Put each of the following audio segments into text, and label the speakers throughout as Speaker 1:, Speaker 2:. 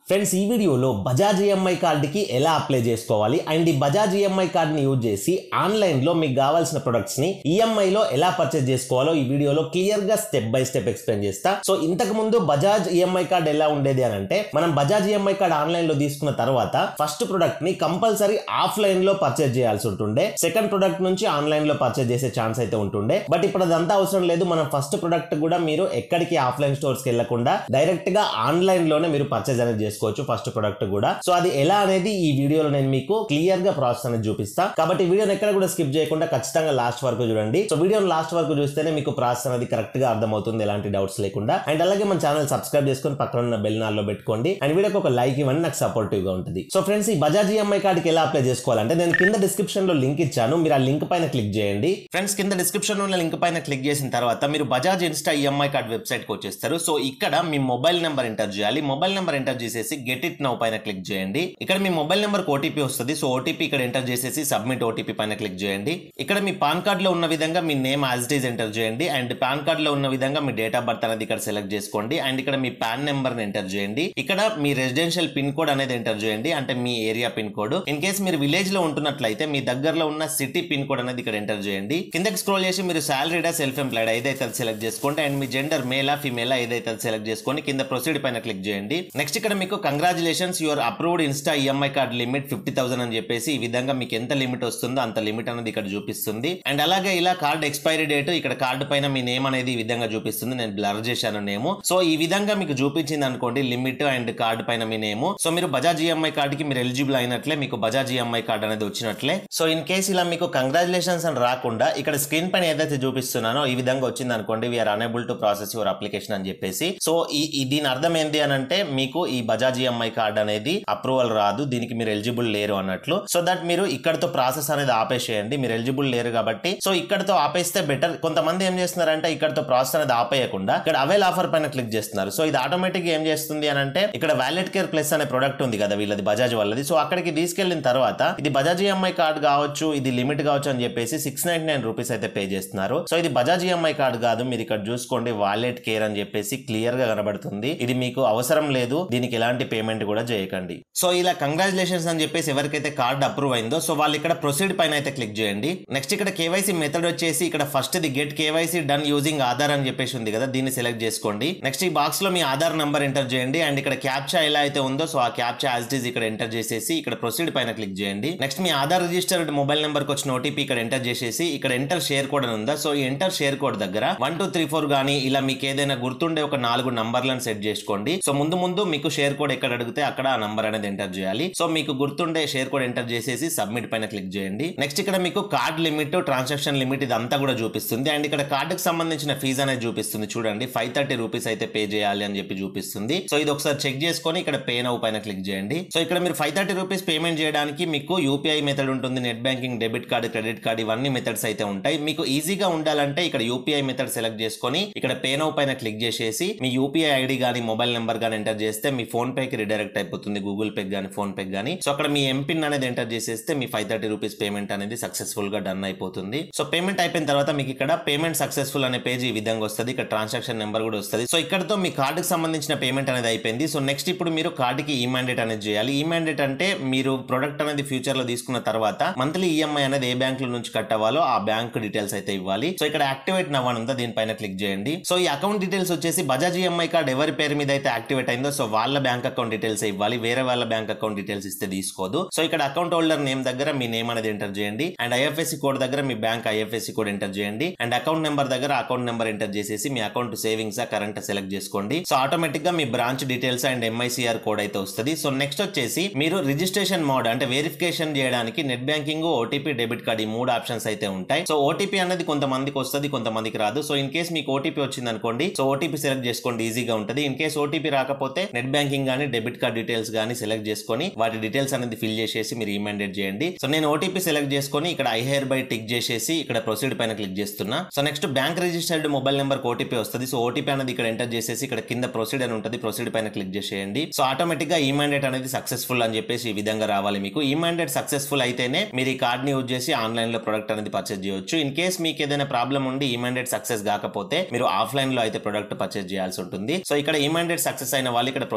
Speaker 1: friends ఈ వీడియోలో Bajaj EMI కార్డుకి ఎలా అప్లై చేసుకోవాలి అండ్ ఈ బజాజ్ ఈఎంఐ కార్డుని యూజ్ చేసి ఆన్లైన్లో మీకు కావాల్సిన ప్రొడక్ట్స్ని ఈఎంఐలో ఎలా పర్చేజ్ చేసుకోవాలో ఈ వీడియోలో క్లియర్గా స్టెప్ బై స్టెప్ ఎక్స్ప్లెయిన్ చేస్తా సో ఇంతకు ముందు బజాజ్ ఈఎంఐ కార్డ్ ఎలా ఉండేది అని అంటే మనం బజాజ్ ఈఎంఐ కార్డ్ ఆన్లైన్లో తీసుకున్న తర్వాత ఫస్ట్ ప్రొడక్ట్ ని కంపల్సరీ ఆఫ్లైన్లో పర్చేజ్ చేయాల్సి ఉంటుండే సెకండ్ ప్రొడక్ట్ నుంచి ఆన్లైన్లో పర్చేజ్ చేసే ఛాన్స్ అయితే ఉంటుండే బట్ ఇప్పుడు అదంతా అవసరం లేదు మనం ఫస్ట్ ప్రొడక్ట్ కూడా మీరు ఎక్కడికి ఆఫ్లైన్ స్టోర్స్కి వెళ్లకుండా డైరెక్ట్ గా ఆన్లైన్ లోనే మీరు పర్చేజ్ అనేది చేసుకోవచ్చు ఫస్ట్ ప్రొడక్ట్ కూడా సో అది ఎలా అనేది ఈ వీడియోలో నేను మీకు క్లియర్ గా ప్రాసెస్ అనేది చూపిస్తా కాబట్టి వీడియోని ఎక్కడ కూడా స్కిప్ చేయకుండా ఖచ్చితంగా లాస్ట్ వరకు చూడండి సో వీడియోని లాస్ట్ వరకు చూస్తేనే మీకు ప్రాసెస్ అనేది కరెక్ట్ గా అర్థమవుతుంది ఎలాంటి డౌట్స్ లేకుండా అండ్ అలాగే మన ఛానల్ సబ్స్క్రైబ్ చేసుకొని పక్కన ఉన్న బెల్ నాల్లో పెట్టుకోండి అండ్ వీడియోకి ఒక లైక్ ఇవ్వండి నాకు సపోర్టివ్ గా ఉంటుంది సో ఫ్రెండ్స్ ఈ బజాజ్ ఈఎంఐ కార్డుకి ఎలా అప్లై చేసుకోవాలంటే నేను కింద డిస్క్రిప్షన్ లో లింక్ ఇచ్చాను మీరు ఆ లింక్ పైన క్లిక్ చేయండి ఫ్రెండ్స్ కింద డిస్క్రిప్షన్ ఉన్న లింక్ పైన క్లిక్ చేసిన తర్వాత మీరు Bajaj Insta EMI card website కి వచ్చేస్తారు సో ఇక్కడ మీ మొబైల్ నెంబర్ ఎంటర్ చేయాలి మొబైల్ నెంబర్ ఎంటర్ చేసేసి గెట్ ఇట్ నౌ పైన క్లిక్ చేయండి ఇక్కడ మీ మొబైల్ నెంబర్ ఓటీపీ వస్తుంది సో ఓటీపీ ఇక్కడ ఎంటర్ చేసేసి సబ్మిట్ ఓటీపీ పైన క్లిక్ చేయండి ఇక్కడ మీ పాన్ కార్డ్ లో ఉన్న విధంగా మీ name as it is enter చేయండి అండ్ పాన్ కార్డ్ లో ఉన్న విధంగా మీ డేట్ ఆఫ్ బర్త్ అనేది ఇక్కడ సెలెక్ట్ చేసుకోండి అండ్ ఇక్కడ మీ పాన్ నెంబర్ ని ఎంటర్ చేయండి ఇక్కడ మీ రెసిడెన్షియల్ పిన్ కోడ్ అనేది ఎంటర్ చేయండి అంటే మీ area pin code in case మీరు విలేజ్ లో ఉంటున్నట్లయితే మీ దగ్గరలో ఉన్న సిటీ పిన్ కోడ్ అనేది ఇక్కడ ఎంటర్ చేయండి కిందకి స్క్రోల్ చేసి మీరు సాలరీడా సెల్ఫ్ ఎంప్లాయిడ్ ఏదైతే అది సెలెక్ట్ చేసుకోండి అండ్ మీ జెండర్ మేలా ఫీమేలా ఏదైతే అది సెలెక్ట్ చేసుకొని కింద ప్రొసీడ్ పైన క్లిక్ చేయండి నెక్స్ట్ ఇక్కడ మీకు congratulations your approved Insta EMI card limit fifty thousand అని చెప్పేసి ఈ విధంగా మీకు ఎంత లిమిట్ వస్తుందో అంత లిమిట్ అనేది ఇక్కడ చూపిస్తుంది అండ్ అలాగే ఇలా కార్డ్ ఎక్స్పైరీ డేట్ ఇక్కడ కార్డు పైన మీ నేమ్ అనేది ఈ విధంగా చూపిస్తుంది నేను బ్లర్ చేశాను నేమ్ సో ఈ విధంగా మీకు చూపించింది అనుకోండి లిమిట్ అండ్ కార్డు పైన మీ నేమ్ సో మీరు బజాజ్ ఈఎంఐ కార్డుకి మీరు ఎలిజిబుల్ అయినట్లే మీకు బజాజ్ ఈఎంఐ కార్డ్ అనేది వచ్చినట్లే సో ఇన్ కేస్ ఇలా మీకు కంగ్రాచులేషన్స్ అని రాకుండా ఇక్కడ స్క్రీన్ పైన ఏదైతే చూపిస్తున్నానో ఈ విధంగా వచ్చింది అనుకోండి we are unable to process your application అని చెప్పేసి సో ఈ ఈ దీని అర్థం ఏంటి అని అంటే మీకు ఈ బజాజ్ ఈఎంఐ కార్డ్ అనేది అప్రూవల్ రాదు దీనికి మీరు ఎలిజిబుల్ లేరు అన్నట్లు సో దట్ మీరు ఇక్కడతో ప్రాసెస్ అనేది ఆపేసేయండి మీరు ఎలిజిబుల్ లేరు కాబట్టి సో ఇక్కడతో ఆపేస్తే బెటర్ కొంతమంది ఏం చేస్తున్నారంటే ఇక్కడతో ప్రాసెస్ అనేది ఆపేయకుండా ఇక్కడ అవైల్ ఆఫర్ పైన క్లిక్ చేస్తున్నారు సో ఇది ఆటోమేటిక్ ఏం చేస్తుంది అని అంటే ఇక్కడ వ్యాలెట్ కేర్ ప్లస్ అనే ప్రొడక్ట్ ఉంది కదా వీళ్ళది బజాజ్ వాళ్ళది సో అక్కడికి తీసుకెళ్లిన తర్వాత ఇది బజాజ్ ఈఎంఐ కార్డ్ కావచ్చు ఇది లిమిట్ కావచ్చు అని చెప్పేసి సిక్స్ నైన్టీ నైన్ రూపీస్ అయితే పే చేస్తున్నారు సో ఇది బజాజ్ ఈఎంఐ కార్డ్ కాదు మీరు ఇక్కడ చూసుకోండి వాలెట్ కేర్ అని చెప్పేసి క్లియర్ గా కనబడుతుంది ఇది మీకు అవసరం లేదు దీనికి ఎలాంటి పేమెంట్ కూడా చేయకండి సో ఇలా కంగ్రాచులేషన్స్ అని చెప్పేసి ఎవరికైతే కార్డ్ అప్రూవ్ అయిందో సో వాళ్ళు ఇక్కడ ప్రొసీడ్ పైన అయితే క్లిక్ చేయండి నెక్స్ట్ ఇక్కడ కేవైసీ మెథడ్ వచ్చేసి ఇక్కడ first the get KYC done using Aadhaar అని చెప్పేసి ఉంది కదా దీన్ని సెలెక్ట్ చేసుకోండి నెక్స్ట్ ఈ బాక్స్ లో మీ ఆధార్ నంబర్ ఎంటర్ చేయండి అండ్ ఇక్కడ క్యాప్చా ఎలా అయితే ఉందో సో ఆ క్యాప్చా యాజ్ ఇట్ ఈస్ ఇక్కడ ఎంటర్ చేసేసి ఇక్కడ ప్రొసీడ్ పైన క్లిక్ చేయండి నెక్స్ట్ మీ ఆధార్ రిజిస్టర్డ్ మొబైల్ నెంబర్ కి వచ్చిన ఓటీపీ ఇక్కడ ఎంటర్ చేసేసి ఇక్కడ ఎంటర్ షేర్ కోడ్ అని ఉందా సో ఈ ఎంటర్ షేర్ కోడ్ దగ్గర వన్ టూ త్రీ ఫోర్ గానీ ఇలా మీకు ఏదైనా గుర్తుండే ఒక నాలుగు నంబర్లను సెట్ చేసుకోండి సో ముందు ముందు మీకు షేర్ కోడ్ ఎక్కడ అడిగితే అక్కడ ఆ నంబర్ అనేది ఎంటర్ చేయాలి సో మీకు గుర్తుండే షేర్ కోడ్ ఎంటర్ చేసేసి సబ్మిట్ పైన క్లిక్ చేయండి నెక్స్ట్ ఇక్కడ మీకు కార్డ్ లిమిట్ ట్రాన్సాక్షన్ లిమిట్ ఇదంతా కూడా చూపిస్తుంది అండ్ ఇక్కడ కార్డుకి సంబంధించిన ఫీజు అనేది చూపిస్తుంది చూడండి ఫైవ్ థర్టీ రూపీస్ అయితే పే చేయాలి అని చెప్పి చూపిస్తుంది సో ఇది ఒకసారి చెక్ చేసుకొని ఇక్కడ పే నౌ పైన క్లిక్ చేయండి సో ఇక్కడ మీరు ఫైవ్ థర్టీ రూపీస్ పేమెంట్ చేయడానికి మీకు యూపీఐ మెథడ్ ఉంటుంది net banking debit card credit card ఇవన్నీ మెథడ్స్ అయితే ఉంటాయి మీకు ఈజీగా ఉండాలంటే ఇక్కడ యూపీఐ మెథడ్ సెలెక్ట్ చేసుకొని ఇక్కడ పే నౌ పైన క్లిక్ చేసేసి మీ యూపీఐ ఐడి కానీ మొబైల్ నెంబర్ కానీ ఎంటర్ చేస్తే మీ ఫోన్ పేకి రిడైరెక్ట్ అయిపోతుంది గూగుల్ పే కానీ ఫోన్ పే కానీ సో అక్కడ మీ ఎంపిన్ అనేది ఎంటర్ చేసేస్తే మీ ఫైవ్ థర్టీ రూపీస్ పేమెంట్ అనేది సక్సెస్ఫుల్ గా డన్ అయిపోతుంది సో పేమెంట్ అయిపోయిన తర్వాత మీకు ఇక్కడ పేమెంట్ సక్సెస్ఫుల్ అనే పేజ్ ఈ విధంగా వస్తుంది ఇక్కడ ట్రాన్సాక్షన్ నెంబర్ కూడా వస్తుంది సో ఇక్కడతో మీ కార్డుకి సంబంధించిన పేమెంట్ అనేది అయిపోయింది సో నెక్స్ట్ ఇప్పుడు మీరు కార్డుకి ఈ మ్యాండేట్ అనేది చేయాలి ఈ మ్యాండేట్ అంటే మీరు ప్రొడక్ట్ అనేది ఫ్యూచర్ లో తీసుకున్న తర్వాత మంత్లీ ఈఎంఐ అనేది ఏ బ్యాంక్ నుంచి కట్ అవ్వాలో ఆ బ్యాంక్ డీటెయిల్స్ అయితే ఇవ్వాలి సో ఇక్కడ యాక్టివేట్ నవ్వని ఉందా దీనిపైన క్లిక్ చేయండి సో ఈ అకౌంట్ డీటెయిల్స్ వచ్చేసి బజాజ్ ఈఎంఐ కార్డ్ ఎవరి పేరు మీద అయితే యాక్టివేట్ అయిందో సో వాళ్ళ బ్యాంక్ అకౌంట్ డీటెయిల్స్ ఇవ్వాలి వేరే వాళ్ళ బ్యాంక్ అకౌంట్ డీటెయిల్స్ ఇస్తే తీసుకోదు సో ఇక్కడ అకౌంట్ హోల్డర్ నేమ్ దగ్గర మీ నేమ్ అనేది ఎంటర్ చేయండి అండ్ ఐఎఫ్ఎస్సి కోడ్ దగ్గర మీ బ్యాంక్ ఐఎఫ్ఎస్సి కోడ్ ఎంటర్ చేయండి అండ్ అకౌంట్ నెంబర్ దగ్గర అకౌంట్ నెంబర్ ఎంటర్ చేసేసి మీ అకౌంట్ సేవింగ్స్ కరెంట్ సెలెక్ట్ చేసుకోండి సో ఆటోమేటిక్ గా మీ branch details and MICR code అయితే వస్తుంది సో నెక్స్ట్ వచ్చేసి మీరు రిజిస్ట్రేషన్ మోడ్ అంటే వెరిఫికేషన్ చేయడానికి net banking OTP debit card ఈ మూడు ఆప్షన్స్ అయితే ఉంటాయి సో ఓటీపీ అనేది కొంతమందికి వస్తుంది కొంతమందికి రాదు సో ఇన్ కేస్ మీకు ఓటీపీ వచ్చింది అనుకోండి సో ఓటీపీ సెలెక్ట్ చేసుకోండి ఈజీగా ఉంటుంది ఇన్ కేస్ ఓటీపీ రాకపోతే నెట్ బ్యాంకింగ్ కానీ డెబిట్ కార్డ్ డీటెయిల్స్ కానీ సెలెక్ట్ చేసుకొని వాటి డీటెయిల్స్ అనేది ఫిల్ చేసేసి మీరు ఈమెండెడ్ చేయండి సో నేను ఓటీపీ సెలెక్ట్ చేసుకొని ఇక్కడ ఐ హెయిర్ బై టిక్ చేసేసి ఇక్కడ ప్రొసీడ్ పైన క్లిక్ చేస్తున్నా so next bank registered mobile number OTP వస్తుంది సో ఓటీపీ అనేది ఇక్కడ ఎంటర్ చేసేసి ఇక్కడ కింద ప్రొసీడ్ అని ఉంటుంది ప్రొసీడ్ పైన క్లిక్ చేసేయండి సో ఆటోమేటిక్ గా ఈ మ్యాండేట్ అనేది సక్సెస్ఫుల్ అని చెప్పేసి ఈ విధంగా రావాలి మీకు ఈ మ్యాండేట్ సక్సెస్ఫుల్ అయితేనే మీరు ఈ కార్డ్ ని యూజ్ చేసి ఆన్లైన్ లో ప్రొడక్ట్ అనేది పర్చేజ్ చేయొచ్చు ఇన్ కేస్ మీకు ఏదైనా ప్రాబ్లం ఉండి ఈ మ్యాండేట్ సక్సెస్ కాకపోతే మీరు ఆఫ్లైన్ లో అయితే ప్రొడక్ట్ పర్చేజ్ చేయాల్సి ఉంటుంది సో ఇక్కడ ఈ మ్యాండేట్ సక్సెస్ అయిన వాళ్ళు ఇక్కడ ప్రొసీడ్ పైన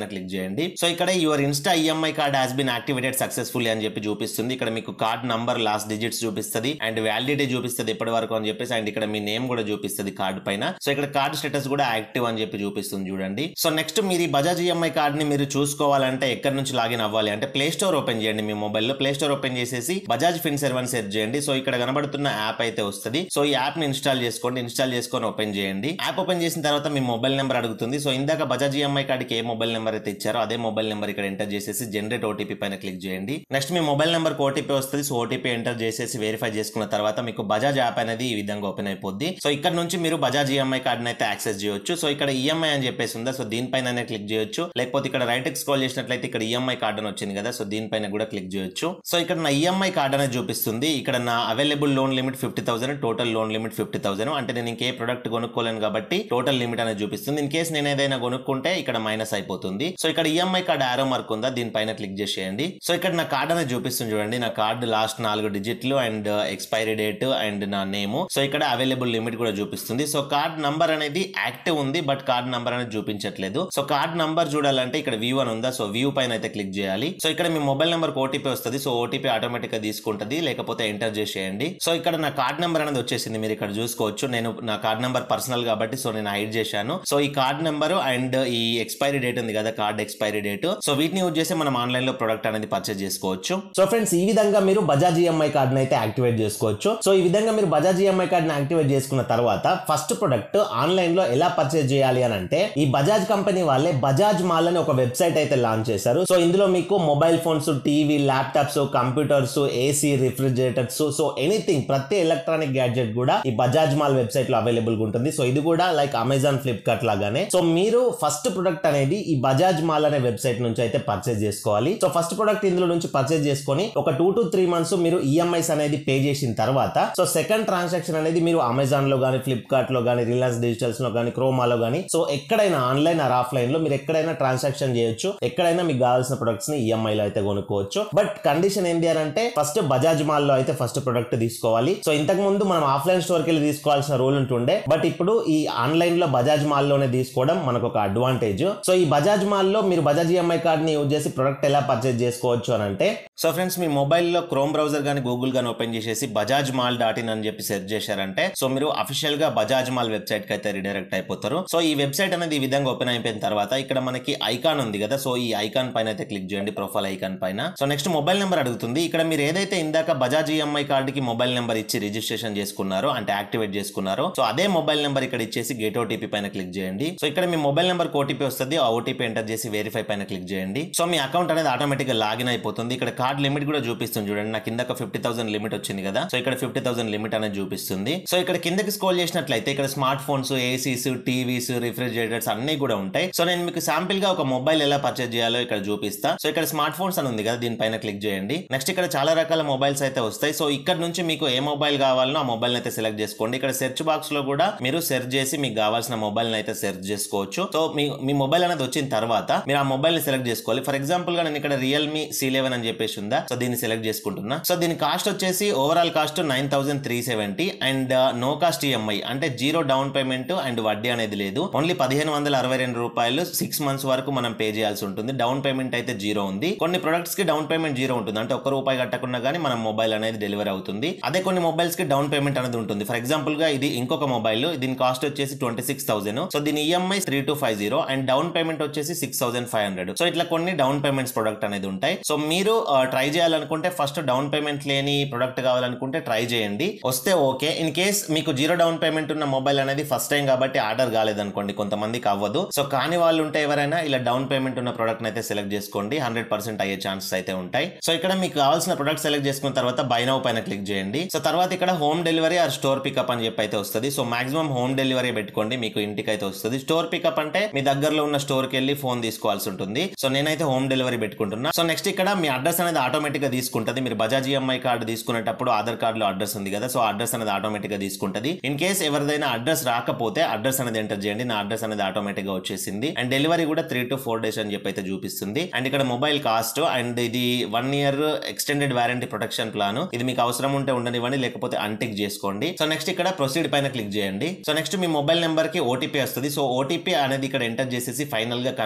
Speaker 1: క్లిక్ చేయండి సో ఇక్కడ your Insta EMI card has been activated successfully అని చెప్పి చూపిస్తుంది ఇక్కడ మీకు కార్డ్ నంబర్ లాస్ట్ డిజిట్స్ చూపిస్తుంది అండ్ వ్యాలిడిటీ చూపిస్తుంది ఎప్పటి వరకు అని చెప్పేసి అండ్ ఇక్కడ మీ నేమ్ కూడా చూపిస్తుంది కార్డ్ పైన సో ఇక్కడ కార్డ్ స్టేటస్ కూడా యాక్టివ్ అని చెప్పి చూపిస్తుంది చూడండి సో నెక్స్ట్ మీరు ఈ బజాజ్ ఈఎంఐ కార్డ్ ని మీరు చూసుకోవాలంటే ఎక్కడి నుంచి లాగిన్ అవ్వాలి అంటే ప్లే స్టోర్ ఓపెన్ చేయండి మీ మొబైల్లో ప్లే స్టోర్ ఓపెన్ చేసేసి బజాజ్ ఫిన్ సెర్వ్ అని సెర్చ్ చేయండి సో ఇక్కడ కనబడుతున్న యాప్ అయితే వస్తుంది సో ఈ యాప్ ని ఇన్స్టాల్ చేసుకోండి ఇన్స్టాల్ చేసుకొని ఓపెన్ చేయండి యాప్ ఓపెన్ చేసిన తర్వాత మీ మొబైల్ నెంబర్ అడుగుతుంది సో ఇందాక బజాజ్ ఈఎంఐ కార్డ్కి ఏ మొబైల్ నెంబర్ అయితే ఇచ్చారో అదే మొబైల్ నెంబర్ ఇక్కడ ఎంటర్ చేసేసి జనరేట్ ఓటీపీ పైన క్లిక్ చేయండి నెక్స్ట్ మీ మొబైల్ నెంబర్ ఓటీపీ వస్తుంది సో ఓటీపీ ఎంటర్ చేసేసి వెరిఫై చేసుకున్న తర్వాత మీకు బజాజ్ యాప్ అనేది ఈ విధంగా ఓపెన్ అయిపోద్ది సో ఇక్కడ నుంచి మీరు బజాజ్ ఈఎంఐ కార్డ్ అయితే యాక్సెస్ చేయొచ్చు సో ఇక్కడ ఈఎంఐ అని చెప్పేసి ఉందా సో దీనిపైన క్లిక్ చేయొచ్చు లేకపోతే ఇక్కడ రైట్ స్క్రోల్ చేసినట్లయితే ఇక్కడ ఈఎంఐ కార్డ్ అని వచ్చింది కదా సో దీనిపైన కూడా క్లిక్ చేయొచ్చు సో ఇక్కడ నా ఈఎంఐ కార్డ్ అనేది చూపిస్తుంది ఇక్కడ నా available loan limit fifty thousand total loan limit fifty thousand అంటే నేను ఇంకే ప్రొడక్ట్ కొనుక్కోలేను కాబట్టి టోటల్ లిమిట్ అనేది చూపిస్తుంది ఇన్ కేసు నేను ఏదైనా కొనుక్కుంటే ఇక్కడ మైనస్ అయిపోతుంది సో ఇక్కడ ఈఎంఐ కార్డ్ ఆరో మార్క్ ఉందా దీనిపైన క్లిక్ చేసేయండి సో ఇక్కడ నా కార్డ్ అనేది చూపిస్తుంది చూడండి నా కార్డు లాస్ట్ నాలుగు డిజిట్లు అండ్ ఎక్స్పైరీ డేట్ అండ్ నా నేమ్ సో ఇక్కడ అవైలబుల్ లిమిట్ కూడా చూపిస్తుంది సో కార్డ్ నంబర్ అనేది యాక్టివ్ ఉంది బట్ కార్డ్ నంబర్ అనేది చూపించట్లేదు సో కార్డ్ నంబర్ చూడాలంటే ఇక్కడ వ్యూ అని ఉందా సో వ్యూ పైన అయితే క్లిక్ చేయాలి సో ఇక్కడ మీ మొబైల్ నెంబర్ ఓటీపీ వస్తుంది సో ఓటీపీ ఆటోమేటిక్ గా తీసుకుంటది లేకపోతే ఎంటర్ చేసేయండి సో ఇక్కడ నా కార్డ్ నెంబర్ అనేది వచ్చేసింది మీరు ఇక్కడ చూసుకోవచ్చు నేను నా కార్డ్ నెంబర్ పర్సనల్ కాబట్టి సో నేను హైడ్ చేశాను సో ఈ కార్డ్ నెంబర్ అండ్ ఈ ఎక్స్పైరీ డేట్ ఉంది కదా కార్డ్ ఎక్స్పైరీ డేట్ సో వీటిని యూజ్ చేసి మనం ఆన్లైన్ లో ప్రొడక్ట్ అనేది పర్చేస్ చేసుకోవచ్చు సో ఫ్రెండ్స్ ఈ విధంగా మీరు బజాజ్ ఈఎంఐ కార్డ్ అయితే యాక్టివేట్ చేసుకోవచ్చు సో ఈ విధంగా మీరు బజాజ్ ఈఎంఐ కార్డ్ యాక్టివేట్ చేసుకున్న తర్వాత ఫస్ట్ ప్రొడక్ట్ ఆన్లైన్ లో ఎలా పర్చేస్ చేయాలి అని అంటే ఈ బజాజ్ కంపెనీ వాళ్ళే బజాజ్ మాల్ అని ఒక వెబ్సైట్ అయితే లాంచ్ చేశారు సో ఇందులో మీకు mobile phones TV laptops computers AC refrigerators so anything ప్రతి ఎలక్ట్రానిక్ గ్యాడ్జెట్ కూడా ఈ బజాజ్ మాల్ వెబ్సైట్ లో అవైలబుల్ గా ఉంటుంది సో ఇది కూడా లైక్ అమెజాన్ ఫ్లిప్కార్ట్ లాగానే సో మీరు ఫస్ట్ ప్రొడక్ట్ అనేది ఈ బజాజ్ మాల్ అనే వెబ్సైట్ నుంచి అయితే పర్చేస్ చేసుకోవాలి సో ఫస్ట్ ప్రొడక్ట్ ఇందులో నుంచి పర్చేస్ చేసుకొని ఒక టూ టు త్రీ మంత్స్ మీరు ఈఎంఐస్ అనేది పే చేసిన తర్వాత సో సెకండ్ ట్రాన్సాక్షన్ అనేది మీరు అమెజాన్ లో కానీ ఫ్లిప్కార్ట్ లో కానీ రిలయన్స్ డిజిటల్స్ లో కానీ క్రోమాలో కానీ సో ఎక్కడైనా ఆన్లైన్ ఆర్ ఆఫ్లైన్ లో మీరు ఎక్కడైనా ట్రాన్సాక్షన్ చేయొచ్చు ఎక్కడైనా మీకు కావాల్సిన ప్రొడక్ట్స్ ని ఈఎంఐ లో అయితే కొనుక్కోవచ్చు బట్ కండిషన్ ఏంటి అని అంటే ఫస్ట్ బజాజ్ మాల్ లో అయితే ఫస్ట్ ప్రొడక్ట్ తీసుకోవాలి సో ఇంతకు ముందు మనం ఆఫ్లైన్ స్టోర్ కి వెళ్ళి తీసుకోవాల్సిన రూల్ ఉంటుండే బట్ ఇప్పుడు ఈ ఆన్లైన్ లో బజాజ్ మాల్ లోనే తీసుకోవడం మనకు ఒక అడ్వాంటేజ్ సో ఈ బజాజ్ మాల్ లో మీరు బజాజ్ ఈఎంఐ కార్డ్ ని యూజ్ చేసి ప్రొడక్ట్ ఎలా పర్చేస్ చేసుకోవచ్చు అని అంటే సో ఫ్రెండ్స్ మీ మొబైల్లో క్రోమ్ బ్రౌజర్ కానీ గూగుల్ కానీ ఓపెన్ చేసేసి బజాజ్ మాల్ డాట్ ఇన్ అని చెప్పి సెర్చ్ చేశారంటే సో మీరు అఫీషియల్ గా బజాజ్ మాల్ వెబ్సైట్ కి అయితే రిడైరెక్ట్ అయిపోతారు సో ఈ వెబ్సైట్ అనేది ఈ విధంగా ఓపెన్ అయిపోయిన తర్వాత ఇక్కడ మనకి ఐకాన్ ఉంది కదా సో ఈ ఐకాన్ పైన అయితే క్లిక్ చేయండి ప్రొఫైల్ ఐకాన్ పైన సో నెక్స్ట్ మొబైల్ నెంబర్ అడుగుతుంది ఇక్కడ మీరు ఏదైతే ఇందాక బజాజ్ ఈఎంఐ కార్డ్ కి మొబైల్ నెంబర్ ఇచ్చి రిజిస్ట్రేషన్ చేసుకున్నారో అంటే యాక్టివేట్ చేసుకున్నారో సో అదే మొబైల్ నెంబర్ ఇక్కడ ఇచ్చేసి గేట్ ఓటీపీ పైన క్లిక్ చేయండి సో ఇక్కడ మీ మొబైల్ నెంబర్ ఓటీపీ వస్తుంది ఆ ఓటీపీ ఎంటర్ చేసి వెరిఫై పైన క్లిక్ చేయండి సో మీ అకౌంట్ అనేది ఆటోమేటిక్ గా లాగిన్ అయిపోతుంది ఇక్కడ కార్డ్ లిమిట్ కూడా చూపిస్తుంది చూడండి నాకు కింద ఫిఫ్టీ థౌసండ్ లిమిట్ వచ్చింది కదా సో ఇక్కడ ఫిఫ్టీ థౌసండ్ లిమిట్ అనేది చూపిస్తుంది సో ఇక్కడ కిందకి స్క్రోల్ చేసినట్లయితే ఇక్కడ smartphones ACs TVs refrigerators అన్ని కూడా ఉంటాయి సో నేను మీకు శాంపిల్ గా ఒక మొబైల్ ఎలా పర్చేజ్ చేయాలో ఇక్కడ చూపిస్తా సో ఇక్కడ స్మార్ట్ ఫోన్స్ అని ఉంది కదా దీనిపైన క్లిక్ చేయండి నెక్స్ట్ ఇక్కడ చాలా రకాల మొబైల్స్ అయితే వస్తాయి సో ఇక్కడ నుంచి మీకు ఏ మొబైల్ కావాలనో ఆ మొబైల్ అయితే సెలెక్ట్ చేసుకోండి ఇక్కడ సెర్చ్ బాక్స్ లో కూడా మీరు సెర్చ్ చేసి మీకు కావాల్సిన మొబైల్ అయితే సెర్చ్ చేసుకోవచ్చు సో మీ మీ మొబైల్ అనేది వచ్చిన తర్వాత మీరు ఆ మొబైల్ ని సెలెక్ట్ చేసుకోవాలి ఫర్ ఎగ్జాంపుల్ గా నేను ఇక్కడ రియల్మీ సి లెవెన్ అని చెప్పేసి ఉందా సో దీన్ని సెలెక్ట్ చేసుకుంటున్నా సో దీని కాస్ట్ వచ్చేసి overall cost nine thousand three seventy and no cost EMI అంటే జీరో డౌన్ పేమెంట్ అండ్ వడ్డీ అనేది లేదు ఓన్లీ పదిహేను వందల అరవై రెండు రూపాయలు సిక్స్ మంత్స్ వరకు మనం పే చేయాల్సి ఉంటుంది డౌన్ పేమెంట్ అయితే జీరో ఉంది కొన్ని ప్రొడక్ట్స్ కి డౌన్ పేమెంట్ జీరో ఉంటుంది అంటే ఒక్క రూపాయి కట్టకుండా కానీ మన మొబైల్ అనేది డెలివరీ అవుతుంది అదే కొన్ని మొబైల్స్ కి డౌన్ పేమెంట్ అనేది ఉంటుంది ఫర్ ఎగ్జాంపుల్ గా ఇది ఇంకొక మొబైల్ దీని కాస్ట్ వచ్చేసి ట్వంటీ సిక్స్ థౌసండ్ సో దీని EMI three two five zero and down payment వచ్చేసి six thousand five hundred so ఇట్లా కొన్ని డౌన్ పేమెంట్స్ ప్రొడక్ట్ అనేది ఉంటాయి సో మీరు ట్రై చేయాలనుకుంటే ఫస్ట్ డౌన్ పేమెంట్ లేని ప్రొడక్ట్ కావాలనుకుంటే ట్రై చేయండి వస్తే ఓకే ఇన్ కేస్ మీకు జీరో డౌన్ పేమెంట్ ఉన్న మొబైల్ అనేది ఫస్ట్ టైం కాబట్టి ఆర్డర్ కాలేదనుకోండి కొంతమందికి అవ్వదు సో కాని వాళ్ళు ఉంటే ఎవరైనా ఇలా డౌన్ పేమెంట్ ఉన్న ప్రొడక్ట్ అయితే సెలెక్ట్ చేసుకోండి హండ్రెడ్ పర్సెంట్ అయ్యే ఛాన్సెస్ అయితే ఉంటాయి సో ఇక్కడ మీకు కావాల్సిన ప్రొడక్ట్ సెలెక్ట్ చేసుకున్న తర్వాత బై నౌ పైన క్లిక్ చేయండి సో తర్వాత ఇక్కడ home delivery or store pickup అని చెప్పి అయితే వస్తుంది సో మాక్సిమం హోమ్ డెలివరీ పెట్టుకోండి మీకు ఇంటికి అయితే వస్తుంది స్టోర్ పికప్ అంటే మీ దగ్గరలో ఉన్న స్టోర్ కి వెళ్ళి ఫోన్ తీసుకోవాల్సి ఉంటుంది సో నేనైతే హోమ్ డెలివరీ పెట్టుకుంటున్నా సో నెక్స్ట్ ఇక్కడ మీ అడ్రస్ అనేది ఆటోమేటిక్ గా తీసుకుంటది మీరు బజాజ్ ఈఎంఐ కార్డు తీసుకునేటప్పుడు ఆధార్ కార్డు లో అడ్రస్ ఉంది కదా సో అడ్రస్ అనేది ఆటోమేటిక్ గా తీసుకుంటది ఇన్ కేస్ ఎవరిదైనా అడ్రస్ రాకపోతే అడ్రస్ అనేది ఎంటర్ చేయండి నా అడ్రస్ అనేది ఆటోమేటిక్ గా వచ్చేసింది అండ్ డెలివరీ కూడా త్రీ టు ఫోర్ డేస్ అని చెప్పి అయితే చూపిస్తుంది అండ్ ఇక్కడ మొబైల్ కాస్ట్ అండ్ ఇది one year extended warranty protection plan ఇది మీకు అవసరం ఉంటే ఉండనివ్వండి లేకపోతే అన్టిక్ చేసుకోండి సో నెక్స్ట్ ఇక్కడ ప్రొసీడ్ పైన క్లిక్ చేయండి సో నెక్స్ట్ మీ మొబైల్ నెంబర్ కి ఓటీపీ వస్తుంది సో ఓటీపీ అనేది ఇక్కడ ఎంటర్ చేసేసి ఫైనల్ గా కన్ఫర్మ్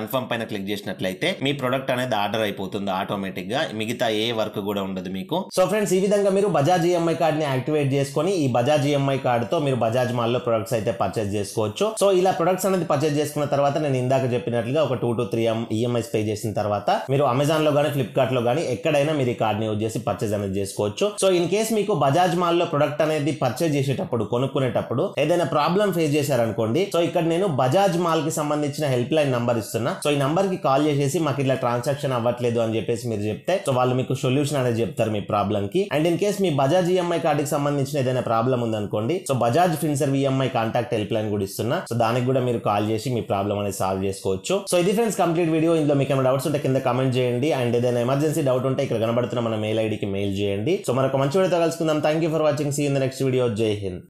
Speaker 1: కన్ఫర్మ్ పైన క్లిక్ చేసినట్లయితే మీ ప్రొడక్ట్ అనేది ఆర్డర్ అయిపోతుంది ఆటోమేటిక్ గా మిగతా ఏ వర్క్ కూడా ఉండదు మీకు సో ఫ్రెండ్స్ ఈ విధంగా మీరు బజాజ్ ఈఎంఐ కార్డ్ ని యాక్టివేట్ చేసుకొని ఈ బజాజ్ ఈఎంఐ కార్డ్ తో మీరు బజాజ్ మాల్ లో ప్రొడక్ట్స్ అయితే పర్చేస్ చేసుకోవచ్చు సో ఇలా ప్రొడక్ట్స్ అనేది పర్చేస్ చేసుకున్న తర్వాత నేను ఇందాక చెప్పినట్లుగా ఒక two to three EMIs pay చేసిన తర్వాత మీరు అమెజాన్ లో కానీ ఫ్లిప్కార్ట్ లో కానీ ఎక్కడైనా మీరు ఈ కార్డ్ ని యూజ్ చేసి పర్చేస్ అనేది చేసుకోవచ్చు సో ఇన్ కేస్ మీకు బజాజ్ మాల్ లో ప్రొడక్ట్ అనేది పర్చేస్ చేసేటప్పుడు కొనుక్కునేటప్పుడు ఏదైనా ప్రాబ్లం ఫేస్ చేశారనుకోండి సో ఇక్కడ నేను బజాజ్ మాల్ కి సంబంధించిన హెల్ప్ లైన్ నంబర్ ఇస్తున్నా సో ఈ నంబర్ కి కాల్ చేసేసి మాకు ఇట్లా ట్రాన్సాక్షన్ అవ్వట్లేదు అని చెప్పేసి మీరు చెప్తే సో వాళ్ళు మీకు సొల్యూషన్ అనేది చెప్తారు మీ ప్రాబ్లం కి అండ్ ఇన్ కేస్ మీ బజాజ్ ఈఎంఐ కార్డుకి సంబంధించిన ఏదైనా ప్రాబ్లం ఉందనుకోండి so Bajaj Finserv EMI contact help line కూడా ఇస్తున్నా సో దానికి కూడా మీరు కాల్ చేసి మీ ప్రాబ్లం అనేది సాల్వ్ చేసుకోవచ్చు సో ఇది ఫ్రెండ్స్ కంప్లీట్ వీడియో ఇందులో మీకు ఏమైనా డౌట్స్ ఉంటే కింద కమెంట్ చేయండి అండ్ ఏదైనా ఎమర్జెన్సీ డౌట్ ఉంటే ఇక్కడ కనబడుతున్న మన మెయిల్ ఐడికి మెయిల్ చేయండి సో మరొక మంచి వీడియోతో కలుసుకుందాం thank you for watching see in the next video జై హింద్